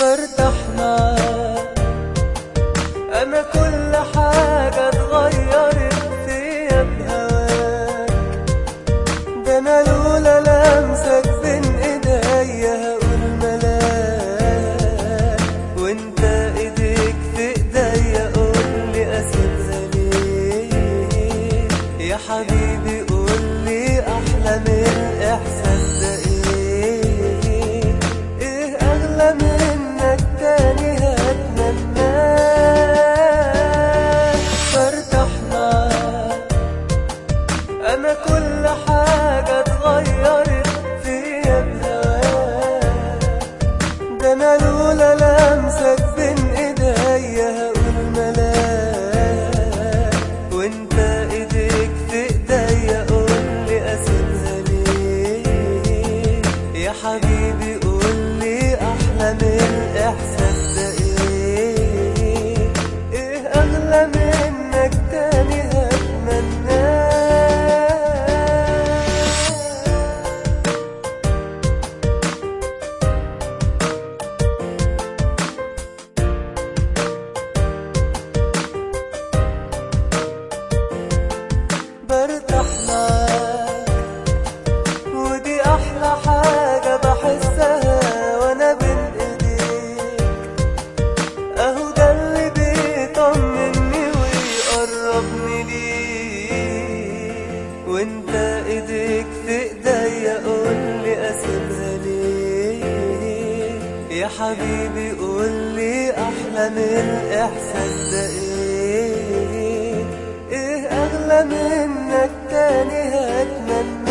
برتاح معاك انا كل حاجة اتغيرت فيا بهواك ده انا لولا لمسك بين ايديا هقول ملاك وانت ايديك في ايديا قولي اسيبها ليه يا حبيبي قولي احلى من الاحساس ده ايه ايه اغلى منك تاني هتمناه برتاح معاك انا كل حاجة اتغيرت فيا بهواك ده انا لولا لمسك بين ايديا هقول ملاك وانت ايديك في ايديا قولي اسيبها ليه يا حبيبي قولي احلى من الاحساس ده ايه ايه اغلى منك تاني هتمناه برتاح معاك ودي احلى حاجة بحسها وانا بين ايديك اهو ده اللي بيطمني ويقربني ليك وانت ايديك في ايديا قولي اسيبها ليه يا حبيبي قولي احلى من الاحساس ده ايه ايه اغلى منك تاني هتمنى